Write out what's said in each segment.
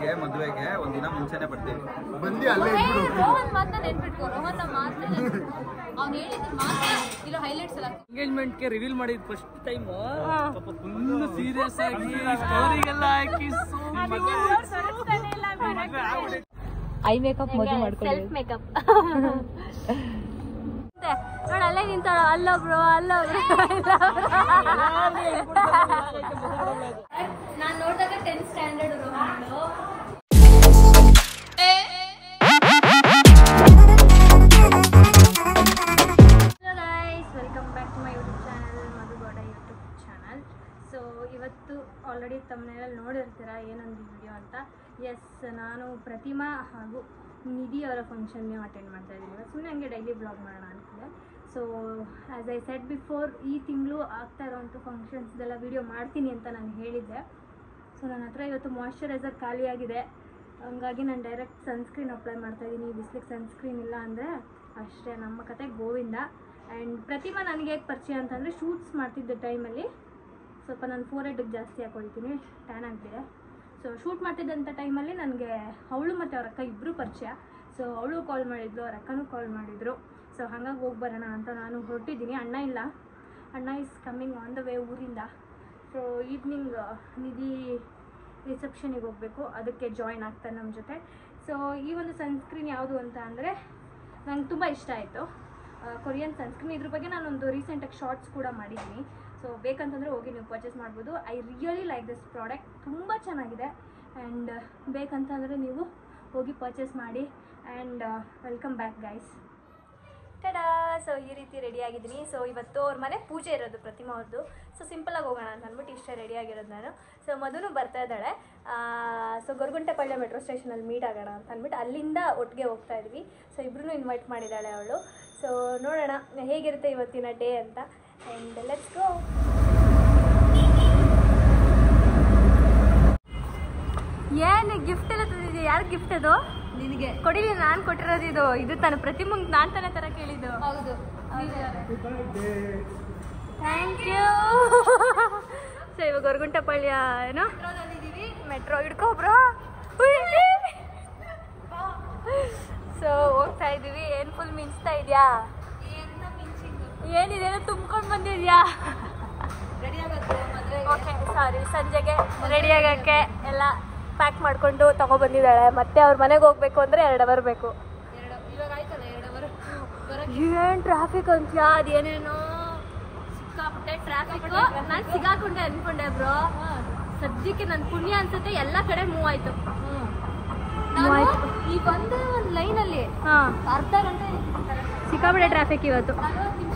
ರಿಸೆಪ್ಷನ್ಗೆ ಮದುವೆಗೆ ಒಂದಿನ ಮುಂಚೆನೆ ಬರ್ತೀವಿ ಬಂದು ಅಲ್ಲೇ ಇದ್ಬಿಡು ರೋಹನ್ ಮಾತ್ರ ನೆನ್ಪಿಟ್ಕೋ ರೋಹನ್ ಮಾತ್ರ ಅವ್ನು ಹೇಳಿದ್ರು ಮಾತ್ರ ಇಲ್ಲ ಹೈಲೈಟ್ಸ್ ಎಲ್ಲ ಎಂಗೇಜ್ಮೆಂಟ್ ಗೆ ರಿವೀಲ್ ಮಾಡಿದ್ ಫಸ್ಟ್ ಟೈಮ್ ಪಾಪ ಫುಲ್ ಸೀರಿಯಸ್ ಆಗಿ ಸ್ಟೋರಿಗೆಲ್ಲ ಹಾಕಿ ಐ ಮೇಕಪ್ ಮೊದಲು ಮಾಡ್ಕೊಳ್ಳಿ ಸೆಲ್ಫ್ ಮೇಕಪ್ ನೋಡಿ ಅಲ್ಲೇ ನಿಂತಾಳ ಅಲ್ಲೊಬ್ರು ಅಲ್ಲೊಬ್ರು ನಾನು ನೋಡಿದಾಗ ಟೆಂತ್ ಸ್ಟ್ಯಾಂಡರ್ಡ್ ರೋಹನ್ಳು hello guys welcome back to my YouTube channel Madhu Gowda YouTube channel so ಇವತ್ತು ಆಲ್ರೆಡಿ ತಮ್ಮನೆಲ್ಲ ನೋಡಿರ್ತೀರ ಏನೊಂದು ವಿಡಿಯೋ ಅಂತ ಎಸ್ ನಾನು ಪ್ರತಿಮಾ ಹಾಗೂ ನಿಧಿ ಅವರ ಫಂಕ್ಷನ್ಗೆ ಅಟೆಂಡ್ ಮಾಡ್ತಾ ಇದ್ದೀನಿ ಇವತ್ತು ಸುಮ್ಮನೆ ಹಂಗೆ ಡೈಲಿ ಬ್ಲಾಗ್ ಮಾಡೋಣ ಅಂತಿದೆ so as I set before ಈ ತಿಂಗಳು ಆಗ್ತಾ ಇರೋವಂಥ ಫಂಕ್ಷನ್ಸ್ದೆಲ್ಲ ವಿಡಿಯೋ ಮಾಡ್ತೀನಿ ಅಂತ ನಾನು ಹೇಳಿದ್ದೆ ಸೊ ನನ್ನ ಹತ್ರ ಇವತ್ತು ಮಾಯ್ಶ್ಚರೈಸರ್ ಖಾಲಿಯಾಗಿದೆ ಹಂಗಾಗಿ ನಾನು ಡೈರೆಕ್ಟ್ ಸನ್ಸ್ಕ್ರೀನ್ ಅಪ್ಲೈ ಮಾಡ್ತಾ ಇದ್ದೀನಿ ಬಿಸ್ಲಿಗೆ ಸನ್ಸ್ಕ್ರೀನ್ ಇಲ್ಲ ಅಂದರೆ ಅಷ್ಟೇ ನಮ್ಮ ಕತೆ ಗೋವಿಂದ ಆ್ಯಂಡ್ ಪ್ರತಿಮಾ ನನಗೆ ಹೇಗೆ ಪರಿಚಯ ಅಂತಂದರೆ ಶೂಟ್ಸ್ ಮಾಡ್ತಿದ್ದ ಟೈಮಲ್ಲಿ ಸ್ವಲ್ಪ ನಾನು ಫೋರ್ ಹೆಡ್ಗೆ ಜಾಸ್ತಿ ಹಾಕೊಳ್ತೀನಿ ಟ್ಯಾನ್ ಆಗ್ತಿದೆ ಸೊ ಶೂಟ್ ಮಾಡ್ತಿದ್ದಂಥ ಟೈಮಲ್ಲಿ ನನಗೆ ಅವಳು ಮತ್ತು ಅವ್ರ ಅಕ್ಕ ಇಬ್ಬರು ಪರಿಚಯ ಸೊ ಅವಳು ಕಾಲ್ ಮಾಡಿದ್ಲು ಅವ್ರ ಅಕ್ಕನೂ ಕಾಲ್ ಮಾಡಿದರು ಸೊ ಹಾಗಾಗಿ ಹೋಗಿ ಬರೋಣ ಅಂತ ನಾನು ಹೊರಟಿದ್ದೀನಿ ಅಣ್ಣ ಇಲ್ಲ ಅಣ್ಣ is coming on the way ಊರಿಂದ ಸೊ ಈವ್ನಿಂಗ್ ನಿಧಿ ರಿಸೆಪ್ಷನಿಗೆ ಹೋಗಬೇಕು ಅದಕ್ಕೆ ಜಾಯಿನ್ ಆಗ್ತಾರೆ ನಮ್ಮ ಜೊತೆ ಸೊ ಈ ಒಂದು ಸನ್ಸ್ಕ್ರೀನ್ ಯಾವುದು ಅಂತ ಅಂದರೆ ನಂಗೆ ತುಂಬ ಇಷ್ಟ ಆಯಿತು ಕೊರಿಯನ್ ಸನ್ಸ್ಕ್ರೀನ್ ಇದ್ರ ಬಗ್ಗೆ ನಾನೊಂದು ರೀಸೆಂಟಾಗಿ ಶಾರ್ಟ್ಸ್ ಕೂಡ ಮಾಡಿದ್ದೀನಿ ಸೊ ಬೇಕಂತಂದರೆ ಹೋಗಿ ನೀವು ಪರ್ಚೇಸ್ ಮಾಡ್ಬೋದು I really like this product ತುಂಬ ಚೆನ್ನಾಗಿದೆ ಆ್ಯಂಡ್ ಬೇಕಂತಂದರೆ ನೀವು ಹೋಗಿ ಪರ್ಚೇಸ್ ಮಾಡಿ and welcome back guys tada so ಈ ರೀತಿ ರೆಡಿ ಆಗಿದ್ದೀನಿ ಸೊ ಇವತ್ತು ಅವ್ರ ಮನೆ ಪೂಜೆ ಇರೋದು ಪ್ರತಿಮಾ ಅವ್ರದ್ದು ಸೊ ಸಿಂಪಲಾಗಿ ಹೋಗೋಣ ಅಂತ ಅಂದ್ಬಿಟ್ಟು ಇಷ್ಟೇ ರೆಡಿ ಆಗಿರೋದು ನಾನು ಸೊ ಮಧುನು ಬರ್ತಾ ಇದ್ದಾಳೆ ಸೊ ಗೊರಗುಂಟೆಪಾಳ್ಯ ಮೆಟ್ರೋ ಸ್ಟೇಷನಲ್ಲಿ ಮೀಟ್ ಆಗೋಣ ಅಂತ ಅಂದ್ಬಿಟ್ಟು ಅಲ್ಲಿಂದ ಒಟ್ಟಿಗೆ ಹೋಗ್ತಾ ಇದ್ವಿ ಸೊ ಇಬ್ರು ಇನ್ವೈಟ್ ಮಾಡಿದ್ದಾಳೆ ಅವಳು ಸೊ ನೋಡೋಣ ಹೇಗಿರುತ್ತೆ ಇವತ್ತಿನ ಡೇ ಅಂತ ಆ್ಯಂಡ್ ಲೆಟ್ಸ್ ಗೋ ಏನು ಗಿಫ್ಟ್ ಎಲ್ಲ ತಂದಿದ್ಯಾ ಯಾರು ಗಿಫ್ಟ್ ಅದು ನಿನಗೆ ಕೊಡಿಲಿ ನಾನು ಕೊಟ್ಟಿರೋದು ಇದು ಇದು ತಾನು ಪ್ರತಿಮಂಗ್ ನಾನು ತಾನೇ ತರ ಕೇಳಿದ್ದು ಹೌದು ಥ್ಯಾಂಕ್ ಯು ಸೊ ಇವಾಗ ಗೊರಗುಂಟಪಾಳ್ಯ ಏನೋ ಮೆಟ್ರೋ ಹಿಡ್ಕೊಬ್ರೋ ಸೊ ಹೋಗ್ತಾ ಇದೀವಿ ಏನು ಫುಲ್ ಮಿಂಚ್ತಾ ಇದೆಯಾ ಏನಿದೆ ತುಂಬ್ಕೊಂಡು ಬಂದಿದ್ಯಾ ಓಕೆ ಸಾರಿ ಸಂಜೆಗೆ ರೆಡಿ ಆಗಕ್ಕೆ ಎಲ್ಲ ಪ್ಯಾಕ್ ಮಾಡ್ಕೊಂಡು ತಗೊಬಂದಿದ್ದಾಳೆ ಮತ್ತೆ ಅವ್ರ ಮನೆಗೆ ಹೋಗ್ಬೇಕು ಅಂದ್ರೆ ಎರಡು ಅವರ್ ಬೇಕು ಏನ್ ಟ್ರಾಫಿಕ್ ಅಂತ್ಯಾ ಅದೇನೇನೋ ಸಿಕ್ಕಾಪಟ್ಟೆ ಟ್ರಾಫಿಕ್ ನಾನು ಸಿಗಾಕೊಂಡೆ ಅನ್ಕೊಂಡೆ ಬ್ರೋ ಸದ್ಯಕ್ಕೆ ನನ್ನ ಪುಣ್ಯ ಅನ್ಸುತ್ತೆ ಎಲ್ಲ ಕಡೆ ಮೂವ್ ಆಯ್ತು Move ಆಯ್ತು. ಈ ಒಂದೇ ಒಂದು ಲೈನ್ ಅಲ್ಲಿ ಹಾ ಅರ್ಧ ಗಂಟೆ ಸಿಕ್ಕಾಪಟ್ಟೆ ಟ್ರಾಫಿಕ್ ಇವತ್ತು ನಲವತ್ತು ನಿಮಿಷ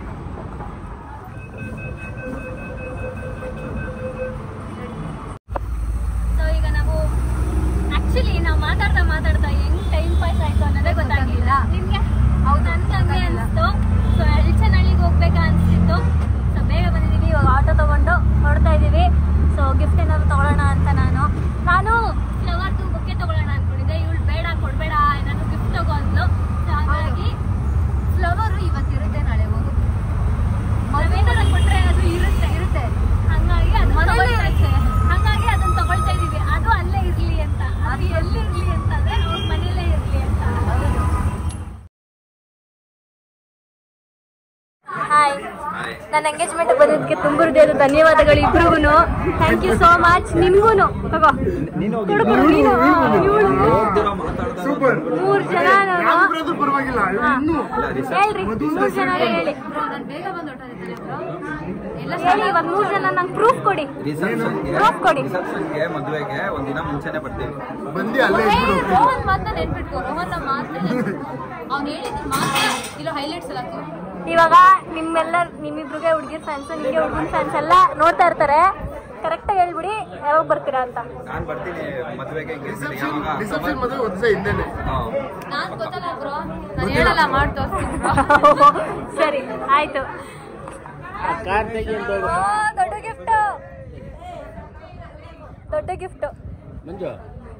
ಸೊ ಈಗ ನಾವು ಆಕ್ಚುಲಿ ನಾವು ಮಾತಾಡ್ತಾ ಮಾತಾಡ್ತಾ ಹೆಂಗ್ ಟೈಮ್ ಪಾಸ್ ಆಯ್ತು ಅನ್ನೋದೇ ಗೊತ್ತಾಗಿಲ್ಲ ನಿಮ್ಗೆ ಹೌದು ಅಂತ ಹಂಗೆ ಅನಿಸ್ತು ಸೊ ಎಲ್ಚನಹಳ್ಳಿಗೆ ಹೋಗ್ಬೇಕಾ ಅನಿಸ್ತಿತ್ತು ಸೊ ಬೇಗ ಬಂದಿದ್ದೀವಿ ಇವಾಗ ಆಟೋ ತಗೊಂಡು ಹೊರಡ್ತಾ ಇದ್ದೀವಿ ಸೊ ಗಿಫ್ಟ್ ಏನಾದ್ರು ತಗೊಳ್ಳೋಣ ಅಂತ ನಾನು ನಾನು ಫ್ಲವರ್ದು ಬೊಕ್ಕೆ ತಗೊಳ್ಳೋಣ ಅನ್ಕೊಂಡಿದ್ದೆ ಇವಳು ಬೇಡ ಕೊಡಬೇಡ ಏನಾದ್ರು ಗಿಫ್ಟ್ ತಗೋ ಅಂದ್ಲು ಸೊ ಹಾಗಾಗಿ ಫ್ಲವರು ಇವತ್ತಿರುತ್ತೆ ನಾಳೆ ಹೋಗು ನಾವೇನಾದ್ರು ಕೊಟ್ರೆ ಅದು ಇರುತ್ತೆ ಇರುತ್ತೆ ಹಂಗಾಗಿ ಅದನ್ನ ಮನೇಲೇ ತಗೊಳ್ತಾ ಇರುತ್ತೆ. ಇದ್ದೀವಿ. ಹಂಗಾಗಿ ಅದನ್ನ ತಗೊಳ್ತಾ ಇದೀವಿ ಅದು ಅಲ್ಲೇ ಇರ್ಲಿ ಅಂತ ಅದು ಎಲ್ಲಿರ್ಲಿ ಅಂತಂದ್ರೆ ಅವ್ರ ಮನೇಲೇ ಇರ್ಲಿ ಅಂತ ಹಾಯ್ ನನ್ನ ಎಂಗೇಜ್ಮೆಂಟ್ ಬಂದಿದ್ದಕ್ಕೆ ತುಂಬ ಹೃದಯದ ಧನ್ಯವಾದಗಳು ಇಬ್ರಿಗೂ ಥ್ಯಾಂಕ್ ಯು ಸೋ ಮಚ್ ನಿಮ್ಗೂ ತಗೋ ನೀನು ಕೊಡು, ಕೊಡು, ನೀನು. ಹಾ, ಇವಳು. ಸೂಪರ್ ಮೂರ್ ಜನ ನಾನು ಯಾವ್ದ್ರಾದ್ರೂ ಪರವಾಗಿಲ್ಲ ಇವ್ಳು ಹಾ. ಇನ್ನೂ ಹೇಳ್ರಿ ಮೂರ್ ಜನ ಹೇಳಿ ನಾನು ಬೇಗ ಬಂದು ಹೊಟ್ಟೋದಿದ್ದಾರೆ ಎಲ್ಲ ಹೇಳಿ ಇವಾಗ ಮೂರ್ ಜನ ನಂಗೆ ಪ್ರೂಫ್ ಕೊಡಿ ರಿಸೆಪ್ಷನ್ಗೆ Proof ಕೊಡಿ. ರಿಸೆಪ್ಷನ್ಗೆ ಮದುವೆಗೆ ಒಂದಿನ ಮುಂಚೆನೆ ಬರ್ತೀವಿ ಬಂದು ಅಲ್ಲೇ ಇದ್ಬಿಡು ರೋಹನ್ ಮಾತ್ರ ನೆನ್ಪಿಟ್ಕೋ ರೋಹನ್ ಮಾತ್ರ ಅವ್ನು ಹೇಳಿದ್ರು ಮಾತ್ರ ಇಲ್ಲ ಹೈಲೈಟ್ಸ್ ಎಲ್ಲ ಹಾಕು. ಇವಾಗ ನಿಮ್ಮೆಲ್ಲ ನಿಮ್ಮಿಬ್ರಿಗೆ ಹುಡುಗಿರ್ ಫ್ಯಾನ್ಸ್ ನಿಮಗೆ ಹುಡುಗನ ಫ್ಯಾನ್ಸ್ ಎಲ್ಲ ನೋಡ್ತಾ ಇರ್ತಾರೆ ಕರೆಕ್ಟಾಗಿ ಹೇಳ್ಬಿಡಿ ಯಾವಾಗ ಬರ್ತೀರಾ ಅಂತ ನಾನು ಬರ್ತೀನಿ ಮದುವೆಗೆ ರಿಸೆಪ್ಷನ್ ಯಾವಾಗ ರಿಸೆಪ್ಷನ್ ಮದುವೆ ಒಂದು ದಿವಸ ಹಿಂದೆನೆ ಹಾ. ನಾನ್ ಗೊತ್ತಲ್ಲ ಬ್ರೋ ನಾನು ಹೇಳಲ್ಲ ಮಾಡಿ ತೋರಿಸ್ತೀನಿ bro. ಸರಿ ಆಯ್ತು ಓ, ದೊಡ್ಡ ಗಿಫ್ಟ್ ದೊಡ್ಡ ಗಿಫ್ಟ್ ಮಂಜು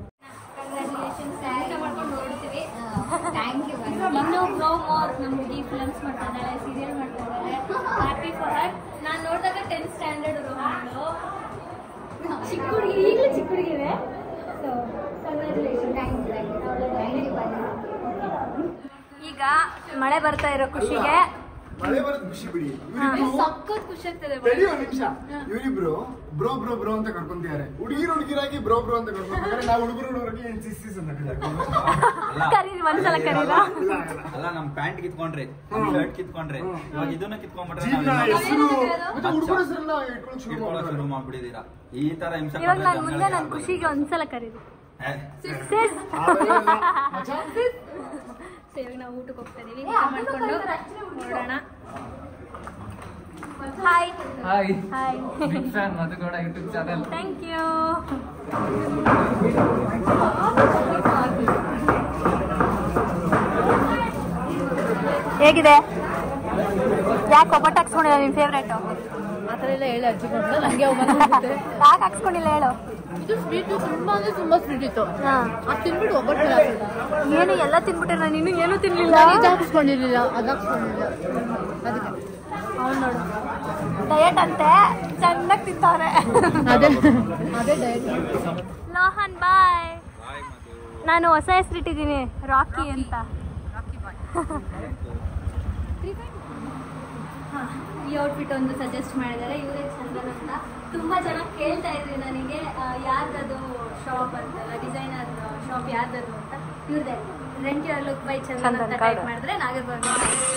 ಥ್ಯಾಂಕ್ ಯು ಇನ್ನು ಪ್ರೋ ಮೋರ್ ನಮ್ಮ ಹುಡುಗಿ ಫಿಲಮ್ಸ್ ಮಾಡ್ತಾ ಇದ್ದಾಳೆ ಸೀರಿಯಲ್ ಮಾಡ್ತಾ ಇದ್ದಾಳೆ ಹ್ಯಾಪಿ ಫಾರ್ ಹರ್ ನಾನು ನೋಡಿದಾಗ ಟೆಂತ್ ಸ್ಟ್ಯಾಂಡರ್ಡ್ ರೋಹನ್ಳು ಚಿಕ್ಕ ಹುಡುಗಿ ಈಗಲೂ ಚಿಕ್ಕ ಹುಡುಗಿವೆ ಸೊ ಸೊ ಈಗ ಮಳೆ ಬರ್ತಾ ಇರೋ ಖುಷಿಗೆ ಮಳೆ ಬರೋದು ಖುಷಿ ಬಿಡಿ ಇವ್ರಿಬ್ರು ಸಖತ್ ಖುಷಿ ಆಗ್ತದೆ ತಡಿ ಒಂದ್ ನಿಮಿಷ ಇವರಿಬ್ರು ಬ್ರೋ ಬ್ರೋ ಬ್ರೋ ಅಂತ ಕರ್ಕೊಂತಿದ್ದಾರೆ ಹುಡುಗಿರು ಹುಡುಗಿರಾಗಿ ಬ್ರೋ ಬ್ರೋ ಅಂತ ಕರ್ಕೊಂತಾರೆ ನಾವು ಹುಡುಗರು ಹುಡುಗರಿಗೆ ಏನ್ ಸಿಸ್ ಸಿಸ್ ಅಂತ ಕರೀತಾರೆ. ಅಲ್ಲ ಕರೀರಿ ಒಂದ್ಸಲ ಕರೀರಾ ಇಲ್ಲ, ಆಗಲ್ಲ. ಅಲ್ಲ ನಮ್ ಪ್ಯಾಂಟ್ ಕಿತ್ಕೊಂಡ್ರಿ ಹ್ಮ್. ಶರ್ಟ್ ಕಿತ್ಕೊಂಡ್ರಿ ಹ್ಮ್. ಇವಾಗ ಇದನ್ನ ಕಿತ್ಕೊಂಡ್ಬಿಟ್ರೆ ಜೀವನ ನಾವೆಲ್ಲ ಹೆಸರು ಅದು ಮತ್ತೆ ಹುಡುಗರ ಹೆಸರೆಲ್ಲ ಇಟ್ಕೊಂಡು ಶುರು ಇಟ್ಕೊಳ್ಳೋಕೆ ಮಾಡ್ತಾರೆ. ಶುರು ಮಾಡ್ಬಿಟ್ಟಿದೀರಾ ಈ ತರ ಹಿಂಸೆ ಇವಾಗ ಕೊಟ್ರೆ ನಾನು ಮುಂದೆ ಜನಗಳಿಗೆ ನನ್ನ ಆಗ್ಬೋದು. ಖುಷಿಗೆ ಒಂದ್ಸಲ ಕರೀರಿ ಏ, ಸಿಸ್ ಆಮೇಲೆ ಎಲ್ಲ, ಮಚ್ಚ, ಸೊ ಇವಾಗ ನಾವು ಊಟಕ್ಕೆ ಹೋಗ್ತಾ ಇದೀವಿ ಏ, ಊಟ ಅದನ್ನು ಮಾಡ್ಕೊಂಡು ಕರೀತಾರೆ, actually ಹೊರಡೋಣ hi hi hi big fan Madhu Gowda YouTube channel thank you ಹೇಗಿದೆ ಯಾಕೆ ಒಬ್ಬಟ್ಟು ಹಾಕ್ಸ್ಕೊಂಡಿಲ್ಲ ನಿನ್ ಫೇವ್ರೇಟು ಆ ಥರ ಎಲ್ಲ ಹೇಳಿ ಹಚ್ಚಿಕೊಂಡು ನಂಗೆ ಹೋಗೋಣ ಯಾಕೆ ಹಾಕ್ಸ್ಕೊಂಡಿಲ್ಲ ಹೇಳು ಇದು ಸ್ವೀಟ್ ತುಂಬಾ ಅಂದ್ರೆ ತುಂಬಾ ಸ್ವೀಟ್ ಇತ್ತು ಹಾ ಅದು ತಿನ್ಬಿಟ್ಟು ಒಬ್ಬಟ್ಟು ಏನು ಎಲ್ಲ ತಿನ್ಬಿಟ್ಟೆ ನಾನು ಇನ್ನೂ ಏನೂ ತಿನ್ಲಿಲ್ಲ ಇದು ಹಾಕ್ಸ್ಕೊಂಡಿರ್ಲಿಲ್ಲ ಅದು ಹಾಕ್ಸ್ಕೊಂಡಿಲ್ಲ ಅದಕ್ಕೆ ಅವ್ನು ನೋಡು ಡಯಟ್ ಅಂತೆ ಚೆನ್ನಾಗಿ ತಿಂತವ್ರೆ ಅದೇ ಅದೇ ಡಯಟ್ ಲೋಹನ್ ಬಾಯ್ ನಾನು ಹೊಸ ಹೆಸರಿಟ್ಟಿದ್ದೀನಿ ರಾಕಿ ಅಂತ ಹಾ, ಈ ಔಟ್ಫಿಟ್ ಒಂದು ಸಜೆಸ್ಟ್ ಮಾಡಿದ್ದಾರೆ ಇವರೇ ಚಂದನ್ ಅಂತ ತುಂಬಾ ಜನ ಕೇಳ್ತಾ ಇದ್ರಿ ನನಗೆ ಆ, ಯಾರ್ದದು ಶಾಪ್ ಅಂತಲ್ಲ ಡಿಸೈನರ್ ಶಾಪ್ ಯಾರ್ದದು ಅಂತ ಇವ್ರದೇ rent your look by Chandan ಅಂತ ಟೈಪ್ ಮಾಡಿದ್ರೆ ನಾಗೇ ಬಂದು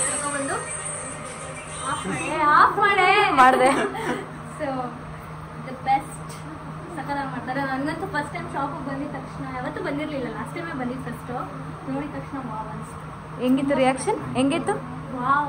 ಆಫ್ ಮಾಡಿ ಆಫ್ ಮಾಡೇ ಮಾಡಿದೆ ಸೊ ದ ಬೆಸ್ಟ್ ಸಕಲಾಗಿ ಮಾಡ್ತಾರೆ ನನಗಂತೂ ಫಸ್ಟ್ ಟೈಮ್ ಶಾಪಿಗೆ ಬಂದಿದ ತಕ್ಷಣ ಯಾವತ್ತೂ ಬಂದಿರಲಿಲ್ಲ ಲಾಸ್ಟ್ ಟೈಮೇ ಬಂದಿದ್ದು ಫಸ್ಟು ನೋಡಿದ ತಕ್ಷಣ ವಾವ್ ಅನಿಸ್ತು ಹೆಂಗಿತ್ತು ರಿಯಾಕ್ಷನ್ ಹೆಂಗಿತ್ತು ವಾವ್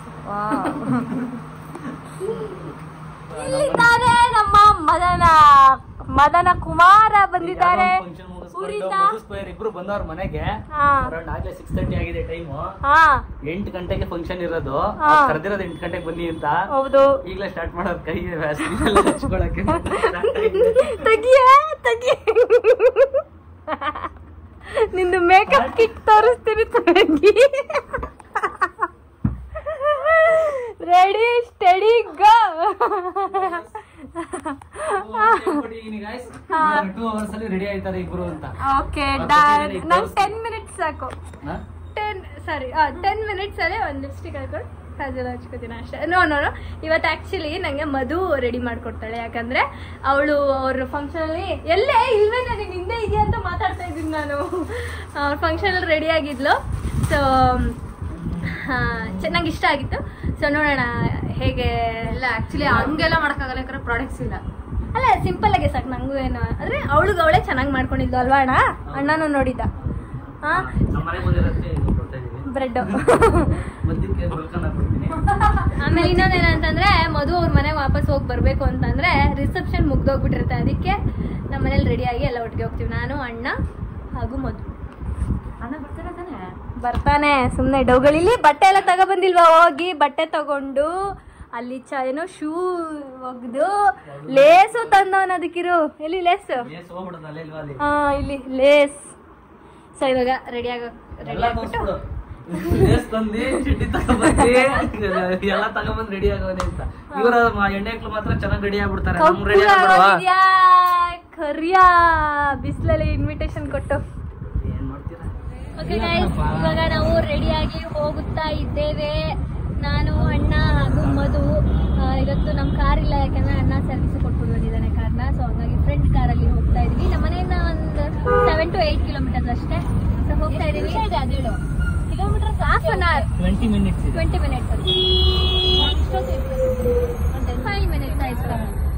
ಇಲ್ಲಿದ್ದಾರೆ ನಮ್ಮ ಮದನ ಮದನ ಕುಮಾರ ಬಂದಿದ್ದಾರೆ ಫಂಕ್ಷನ್ ಊರಿಂದ ಮುಗಿಸ್ಕೊಂಡು ಇಬ್ರು ಬಂದವ್ರ ಮನೆಗೆ ಹಾ ಅರೌಂಡ್ ಆಗ್ಲೇ ಸಿಕ್ಸ್ ತರ್ಟಿ ಆಗಿದೆ ಟೈಮು ಹಾ ಎಂಟು ಗಂಟೆಗೆ ಫಂಕ್ಷನ್ ಇರೋದು ಹಾ. ಕರೆದಿರೋದು ಎಂಟು ಗಂಟೆಗೆ ಬನ್ನಿ ಅಂತ ಹೌದು ಈಗಲೇ ಸ್ಟಾರ್ಟ್ ಮಾಡೋದು ಕೈ ವ್ಯಾಸಲಿನ್ ಎಲ್ಲ ಹಚ್ಕೊಳಕ್ಕೆ ತೆಗಿಯ ತೆಗಿ ನಿಂದು ಮೇಕಪ್ ಕಿಟ್ ತೋರಿಸ್ತೀನಿ ತೆಗಿ ready steady go two hours ಅಲ್ಲಿ ರೆಡಿ ಆಯ್ತಾರೆ ಇಬ್ರು ಅಂತ ಓಕೆ ಮತ್ತೆ ಡನ್ ಏನಿದೆ? ನಂಗೆ ಟೆನ್ ಮಿನಿಟ್ಸ್ ಸಾಕು ಹಾ? ಟೆನ್ ಸಾರಿ ಟೆನ್ ಮಿನಿಟ್ಸ್ ಅಲ್ಲೇ ಒಂದು ಲಿಪ್ಸ್ಟಿಕ್ ಹಾಕೊಂಡು ಕಾಜಲ್ ಹಚ್ಕೋತೀನಿ ಅಷ್ಟೇ ನೋ ನೋ ನೋ ಇವತ್ತು ಆ್ಯಕ್ಚುಲಿ ನನಗೆ ಮಧು ರೆಡಿ ಮಾಡಿಕೊಡ್ತಾಳೆ ಯಾಕಂದರೆ ಅವಳು ಅವ್ರ ಫಂಕ್ಷನಲ್ಲಿ ಎಲ್ಲೇ ಇಲ್ವೇ ನಾನು ಹಿಂದೆ ಇದೆಯಾ ಅಂತ ಮಾತಾಡ್ತಾ ಇದ್ದೀನಿ ನಾನು ಅವ್ರ ಫಂಕ್ಷನಲ್ಲಿ ರೆಡಿ ಆಗಿದ್ಲು ಸೊ ಚೆನ್ನಾಗಿ ಇಷ್ಟ ಆಗಿತ್ತು ಸೊ ನೋಡೋಣ ಹೇಗೆ ಇಲ್ಲ ಆಕ್ಚುಲಿ ಹಂಗೆಲ್ಲ ಮಾಡಕ್ಕಾಗಲ್ಲ ಯಾಕಂದ್ರೆ ಪ್ರಾಡಕ್ಟ್ಸ್ ಇಲ್ಲ ಅಲ್ಲ ಸಿಂಪಲ್ ಆಗಿ ಸಾಕು ನಂಗೂ ಏನು ಅಂದರೆ ಅವಳಿಗೆ ಅವಳೇ ಚೆನ್ನಾಗಿ ಮಾಡ್ಕೊಂಡಿದ್ದು ಅಲ್ವಾ ಅಣ್ಣ ಅಣ್ಣನೂ ನೋಡಿದ್ದ ಹಾಂ ನಮ್ಮ ಮನೆಗೆ ಬಂದಿರೋದಕ್ಕೆ ಇದು ಕೊಡ್ತಾ ಇದೀವಿ ಬ್ರೆಡ್ಡು ಮಧ್ಯಕ್ಕೆ ಬಲ್ಕನ್ ಹಾಕ್ಬಿಡ್ತೀನಿ ಆಮೇಲೆ ಇನ್ನೊಂದೇನಂತಂದ್ರೆ ಮಧು ಅವ್ರ ಮನೆಗೆ ವಾಪಸ್ ಹೋಗಿ ಬರಬೇಕು ಅಂತಂದ್ರೆ ರಿಸೆಪ್ಷನ್ ಮುಗ್ದೋಗ್ಬಿಟ್ಟಿರುತ್ತೆ ಅದಕ್ಕೆ ನಮ್ಮ ಮನೇಲಿ ರೆಡಿಯಾಗಿ ಎಲ್ಲ ಒಟ್ಟಿಗೆ ಹೋಗ್ತೀವಿ ನಾನು ಅಣ್ಣ ಹಾಗೂ ಮಧು ಅಣ್ಣ ಬರ್ತಾರ ತಾನೆ ಬರ್ತಾನೆ ಸುಮ್ಮನೆ ಡೌಗಳಿಲಿ ಬಟ್ಟೆ ಎಲ್ಲ ತಗೊಬಂದಿಲ್ವಾ ಹೋಗಿ ಬಟ್ಟೆ ತಗೊಂಡು ಅಲ್ಲಿ ಚ ಏನೋ ಶೂ ಒಗ್ದು ಲೇಸು ತಂದವನ ಅದಕ್ಕಿರು ಎಲ್ಲಿ ಲೇಸು ಲೇಸ್ ಹೋಗ್ಬಿಡೋದು ಅಲ್ಲೇ ಇಲ್ವಾ ಅಲ್ಲಿ ಹಾ ಇಲ್ಲಿ ಲೇಸ್ ಸೊ ಇವಾಗ ರೆಡಿ ಆಗ ರೆಡಿ ಎಲ್ಲ ಆಗ್ಬಿಟ್ಟು ತೋರಿಸ್ಬಿಡು ಲೇಸ್ ತಂದು ಚಡ್ಡಿ ತಗೊಂಬಂದು ಎಲ್ಲ ತಗೊಂಬಂದು ರೆಡಿ ಆಗೋನೆ ಅಂತ ಇವರ ಹೆಣ್ಣೆಕ್ಳು ಮಾತ್ರ ಚೆನ್ನಾಗಿ ರೆಡಿ ಆಗ್ಬಿಡ್ತಾರೆ ನಮ್ ರೆಡಿ ಆಗ್ಬಿಡವಾ ಕಪ್ಪುಗಾಗಿದ್ಯಾ ಕರಿಯ ಬಿಸಿಲಲ್ಲಿ ಇನ್ವಿಟೇಷನ್ ಕೊಟ್ಟು ಏನ್ ಮಾಡ್ತೀರಾ ಓಕೆ ಗೈಸ್ ಇವಾಗ ನಾವು ರೆಡಿಯಾಗಿ ಹೋಗುತ್ತಾ ಇದ್ದೇವೆ ನಾನು ಅಣ್ಣ ಹಾಗೂ ಮಧು ಆ, ಇವತ್ತು ನಮ್ಮ ಕಾರ್ ಇಲ್ಲ ಯಾಕಂದ್ರೆ ಅಣ್ಣ ಸರ್ವಿಸ್ ಕೊಟ್ಬಿಟ್ಟು ಬಂದಿದ್ದಾನೆ ಕಾರ್ನ ಸೊ ಹಂಗಾಗಿ ಫ್ರೆಂಡ್ ಕಾರಲ್ಲಿ ಹೋಗ್ತಾ ಇದೀವಿ ನಮ್ಮ ಮನೆಯಿಂದ ಒಂದು ಸೆವೆನ್ ಟು ಏಯ್ಟ್ ಕಿಲೋಮೀಟರ್ಸ್ ಅಷ್ಟೇ ಸೊ ಹೋಗ್ತಾ ಇದೀವಿ kilometres half an hour twenty minutes ಇದೆ ಟ್ವೆಂಟಿ ಮಿನಿಟ್ಸ್ ಫೈವ್ ಮಿನಿಟ್ಸ್ ಆಯ್ತು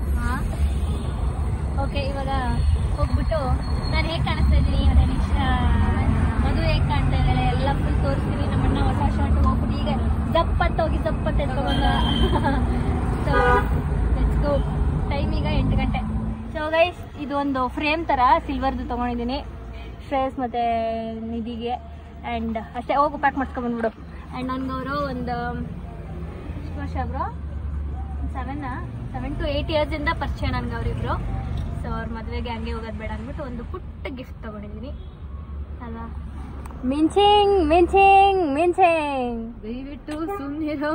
ಓಕೆ ಇವಾಗ ಹೋಗ್ಬಿಟ್ಟು ನಾನು ಹೇಗೆ ಕಾಣಿಸ್ತಾ ಇದ್ದೀನಿ ಅದೇ ನೆಕ್ಸ್ಟ್ ಮದುವೆ ಹೇಗೆ ಕಾಣ್ತಾ ಇದ್ದಾಳೆ ಎಲ್ಲ ಫುಲ್ ತೋರಿಸ್ತೀನಿ ನಮ್ಮಣ್ಣ ಹೊಸ ಶರ್ಟ್ ಹೋಗ್ಬಿಟ್ಟು ಈಗ ಜಪ್ಪತ್ತ ಹೋಗಿ ಜಪ್ಪತ್ತ ಎತ್ಕೊಂಡ ಸೊ ಲೆಟ್ಸ್ ಗೋ ಟೈಮ್ ಈಗ ಎಂಟು ಗಂಟೆ ಸೊ ಗೈಸ್ ಇದು ಒಂದು ಫ್ರೇಮ್ ಥರ ಸಿಲ್ವರ್ದು ತೊಗೊಂಡಿದ್ದೀನಿ ಶ್ರೇಯಸ್ ಮತ್ತು ನಿಧಿಗೆ ಆ್ಯಂಡ್ ಅಷ್ಟೇ ಹೋಗು ಪ್ಯಾಕ್ ಮಾಡ್ಸ್ಕೊಂಬಂದ್ಬಿಡು ಆ್ಯಂಡ್ ನನಗವರು ಒಂದು ಎಷ್ಟು ವರ್ಷ bro seven seven to eight ಇಯರ್ಸಿಂದ ಪರಿಚಯ ನನಗೆ ಅವರಿಬ್ರು ಸೊ ಅವ್ರ ಮದುವೆಗೆ ಹಂಗೆ ಹೋಗೋದು ಬೇಡ ಅಂದ್ಬಿಟ್ಟು ಒಂದು ಪುಟ್ಟ ಗಿಫ್ಟ್ ತೊಗೊಂಡಿದ್ದೀನಿ ಅಲ್ವಾ ಮಿಂಚಿಂಗ್ ಮಿಂಚಿಂಗ್ ಮಿಂಚಿಂಗ್ ದಯವಿಟ್ಟು ಸುಮ್ಮನಿರೋ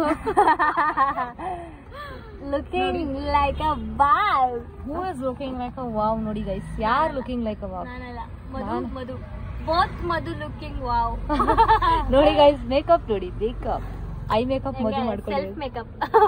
looking like a ball who is looking like a wow ನೋಡಿ ಗೈಸ್ ಯಾರು ಲುಕಿಂಗ್ ಲೈಕ್ ಅ ವಾವ್ ನಾನಲ್ಲ Madhu Madhu both Madhu looking wow ನೋಡಿ ಗೈಸ್ ಮೇಕಪ್ ನೋಡಿ ಮೇಕಪ್ ಐ ಮೇಕಪ್ ಮದುವೆ ಸೆಲ್ಫ್ ಮಾಡ್ಕೊಳ್ಳಿ ಮೇಕಪ್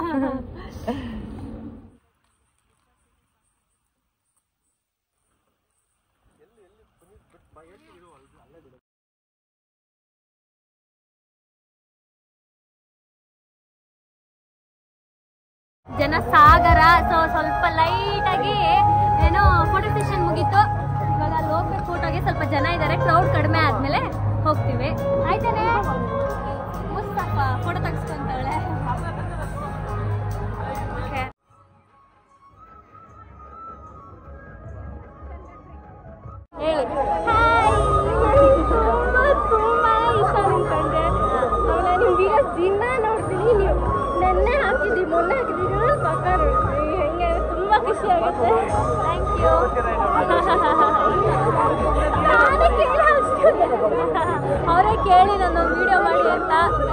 ಜನ ಸಾಗರ ಸೊ ಸ್ವಲ್ಪ ಲೈಟ್ ಆಗಿ ಏನೋ ಫೋಟೋ ಸೆಷನ್ ಮುಗೀತು ಇವಾಗ ಅಲ್ಲಿ ಹೋಗ್ಬೇಕು ಫೋಟೋಗೆ ಸ್ವಲ್ಪ ಜನ ಇದ್ದಾರೆ ಕ್ರೌಡ್ ಕಡಿಮೆ ಆದ್ಮೇಲೆ ಹೋಗ್ತೀವಿ ಆಯ್ತಾನೆ ಮುಸ್ತಫ ಫೋಟೋ ತೆಗಿಸ್ಕೊಂತಾಳೆ ಹೇಳಿ ತುಂಬಾ ಇಷ್ಟ ನಿಂತ್ಕೊಂಡೆ ನಾನು ನಿಮ್ಮ ವಿಡಿಯೋ ದಿನ ನೋಡ್ತೀನಿ ನೀವು ನೆನ್ನೆ ಹಾಕಿದ್ರಿ ಮೊನ್ನೆ ಹಾಕಿದ್ರಿ ಪಕ್ಕ ನೋಡ್ತೀನಿ ಹೆಂಗೆ ತುಂಬ ಖುಷಿ ಆಗುತ್ತೆ ಥ್ಯಾಂಕ್ ಯು ಅವರೇ ಕೇಳಿ ನನ್ನ ವಿಡಿಯೋ ಮಾಡಿ ಅಂತ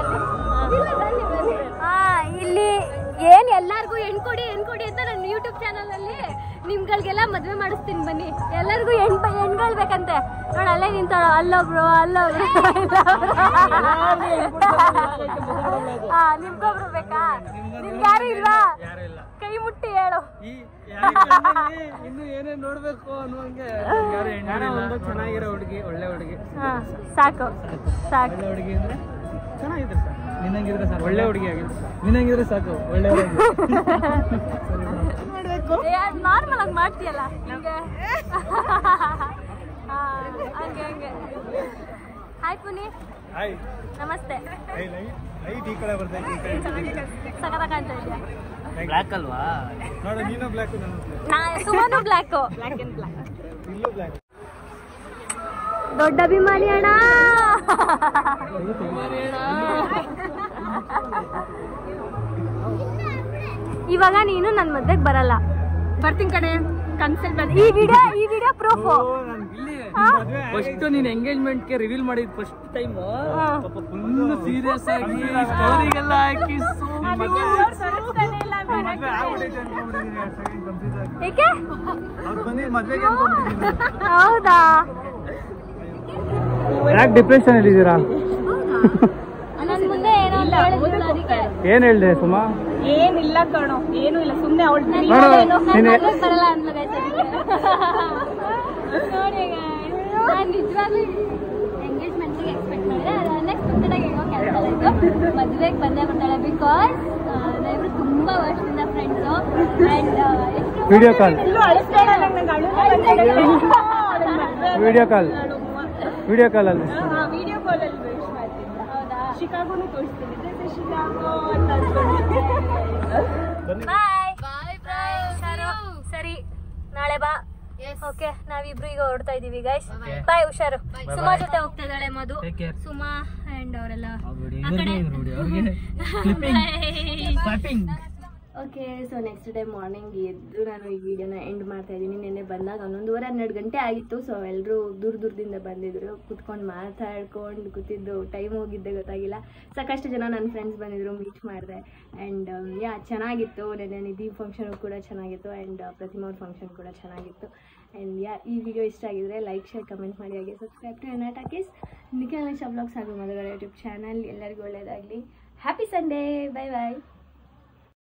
ಹಾ ಇಲ್ಲಿ ಏನ್ ಎಲ್ಲಾರ್ಗೂ ಹೆಣ್ ಕೊಡಿ ಹೆಣ್ ಕೊಡಿ ಅಂತ ನನ್ನ ಯೂಟ್ಯೂಬ್ ಚಾನಲ್ ಅಲ್ಲಿ ನಿಮ್ಗಳಿಗೆಲ್ಲ ಮದ್ವೆ ಮಾಡಿಸ್ತೀನಿ ಬನ್ನಿ ಎಲ್ಲರಿಗೂ ಹೆಣ್ ಹೆಣ್ಗಳು ಬೇಕಂತೆ ನೋಡ ಅಲ್ಲೇ ನಿಂತಾಳ ಅಲ್ಲೊಬ್ರು ಅಲ್ಲೊಬ್ರು ಹಾ ನಿಮ್ಗೊಬ್ರು ಬೇಕಾ ನಿಮ್ಗೆ ಯಾರು ಇಲ್ವಾ ಕೈ ಮುಟ್ಟಿ ಹೇಳು ಇನ್ನು ಏನೇನ್ ನೋಡ್ಬೇಕು ಅನ್ನೋಂಗೆ ಒಂದು ಚೆನ್ನಾಗಿರೋ ಹುಡುಗಿ ಒಳ್ಳೆ ಹುಡುಗಿ ಹಾ ಸಾಕು ಸಾಕು ಒಳ್ಳೆ ಹುಡುಗಿ ಅಂದ್ರೆ ಚೆನ್ನಾಗಿದ್ರೆ ಸಾಕು ನಿನ್ನಂಗಿದ್ರೆ ಸಾಕು ಒಳ್ಳೆ ಹುಡುಗಿ ಆಗಿದ್ರೆ ನಿನ್ನಂಗಿದ್ರೆ ಸಾಕು ಒಳ್ಳೆ ಹುಡುಗಿ ನಾರ್ಮಲ್ ಆಗಿ ಮಾಡ್ತೀಯಲ್ಲ ಹಿಂಗೆ ಹಾ, ಹಂಗೆ ಹಂಗೆ ಹಾಯ್ ಪುನಿ ಹಾಯ್ ನಮಸ್ತೆ ಲೈಟ್ ಈ ಕಡೆ ಬರ್ತೈತೆ ಸಖತ್ತ ಕಾಣ್ತಾ ಇದೆಯಾ ಬ್ಲ್ಯಾಕ್ ಅಲ್ವಾ ನೋಡು ನೀನು ಬ್ಲ್ಯಾಕ್ ನಾನು ನಾ ಸುಮನು ಬ್ಲ್ಯಾಕ್ ಬ್ಲ್ಯಾಕ್ ಅಂಡ್ ಬ್ಲ್ಯಾಕ್ ಇಲ್ಲೂ ಬ್ಲ್ಯಾಕ್ ದೊಡ್ಡ ಅಭಿಮಾನಿ ಅಣ್ಣ ಇವಾಗ ನೀನು ನನ್ನ ಮದ್ವೆಗೆ ಬರಲ್ಲ ಬರ್ತೀನಿ ಕಡೆ ಕನ್ಸಲ್ ಬಂದ ಈ ವಿಡಿಯೋ ಈ ವಿಡಿಯೋ ಪ್ರೂಫ್ ಫಸ್ಟ್ ನೀನ್ ಎಂಗೇಜ್ಮೆಂಟ್ ಗೆ ರಿವೀಲ್ ಮಾಡಿದ್ ಫಸ್ಟ್ ಟೈಮ್ ಪಾಪ ಫುಲ್ ಸೀರಿಯಸ್ ಆಗಿ ಸ್ಟೋರಿಗೆಲ್ಲ ಹಾಕಿ ಏಕೆ ಹೌದಾ ಯಾಕೆ ಡಿಪ್ರೆಷನ್ ಅಲ್ಲಿ ಇದ್ದೀರಾ ನನ್ ಮುಂದೆ ಏನೋ ಅಂತ ಹೇಳಿದ್ರಲ್ಲ ಅದಕ್ಕೆ ಏನ್ ಹೇಳ್ದೆ ಸುಮಾ ಏನಿಲ್ಲ ಕಣೋ ಏನು ಇಲ್ಲ ಸುಮ್ನೆ ಅವಳು ನೋಡು ಏನೋ ನಾನ್ ನೀನೆ ಮದ್ವೆಗ್ ಬರಲ್ಲ ಅಂದ್ಲು guys ಅದಕ್ಕೆ. ನೋಡಿ guys, ನಾನ್ ನಿಜವಾಗ್ಲೂ ಎಂಗೇಜ್ಮೆಂಟ್ಗೆ ಎಕ್ಸ್ಪೆಕ್ಟ್ ಮಾಡಿದೆ ಅದು ಅನ್ಎಕ್ಸ್ಪೆಕ್ಟೆಡ್ ಆಗಿ ಏನೋ ಕ್ಯಾನ್ಸಲ್ ಆಯ್ತು ಮದ್ವೆಗೆ ಬಂದೇ ಬರ್ತಾಳೆ ಬಿಕಾಸ್ ನಾವಿಬ್ರು ತುಂಬಾ ವರ್ಷದಿಂದ ಫ್ರೆಂಡ್ಸು ಅಂಡ್ ಎಷ್ಟು video call video call video call ಅಲ್ಲಿ ವಿಡಿಯೋ ಕಾಲ್ ಅಲ್ಲಿ ವಿಶ್ ಮಾಡ್ತೀನಿ ಹೌದಾ ಶಿಕಾಗೋನು ತೋರಿಸ್ತೀನಿ This is Chicago ಅಂತ ಅಂದ್ಕೊಂಡು ಬಾಯ್ ಬಾಯ್ ಸರಿ ನಾಳೆ ಬಾ ಓಕೆ ನಾವಿಬ್ರು ಈಗ ಹೊರಡ್ತಾ ಇದೀವಿ ಗೈಸ್ ಬಾಯ್ ಹುಷಾರು ಸುಮಾ ಜೊತೆ ಹೋಗ್ತಾ ಇದ್ದಾಳೆ Madhu Take care. Suma and ಅವರೆಲ್ಲ ಆ ಇವ್ರಿಗೆ ಕಡೆ ಇವ್ರಿಗೆ ಅವ್ರಿಗೆ clipping clapping okay so next day morning ಎದ್ದು ನಾನು ಈ ವಿಡಿಯೋನ ಎಂಡ್ ಮಾಡ್ತಾ ಇದ್ದೀನಿ ನಿನ್ನೆ ಬಂದಾಗ ಹನ್ನೊಂದುವರೆ ಹನ್ನೆರಡು ಗಂಟೆ ಆಗಿತ್ತು ಸೊ ಎಲ್ಲರೂ ದೂರ ದೂರದಿಂದ ಬಂದಿದ್ರು ಕುತ್ಕೊಂಡು ಮಾತಾಡ್ಕೊಂಡು ಕೂತಿದ್ದು ಟೈಮ್ ಹೋಗಿದ್ದೆ ಗೊತ್ತಾಗಿಲ್ಲ ಸಾಕಷ್ಟು ಜನ ನನ್ನ ಫ್ರೆಂಡ್ಸ್ ಬಂದಿದ್ರು ಮೀಟ್ ಮಾಡಿದೆ ಆ್ಯಂಡ್ ಯಾ ಚೆನ್ನಾಗಿತ್ತು ನೆನ್ನೆ ನಿಧಿ ಫಂಕ್ಷನ್ ಕೂಡ ಚೆನ್ನಾಗಿತ್ತು ಆ್ಯಂಡ್ ಪ್ರತಿಮಾ ಅವ್ರ ಫಂಕ್ಷನ್ ಕೂಡ ಚೆನ್ನಾಗಿತ್ತು ಆ್ಯಂಡ್ ಯಾ ಈ ವಿಡಿಯೋ ಇಷ್ಟ ಆಗಿದ್ರೆ ಲೈಕ್ ಶೇರ್ ಕಮೆಂಟ್ ಮಾಡಿ ಹಾಗೆ subscribe to N Talkies Nikhil Nisha blogs ಹಾಗೂ ಮದುವೆ ಯೂಟ್ಯೂಬ್ ಚಾನಲ್ ಎಲ್ಲರಿಗೂ ಒಳ್ಳೆಯದಾಗಲಿ ಹ್ಯಾಪಿ ಸಂಡೇ ಬೈ ಬಾಯ್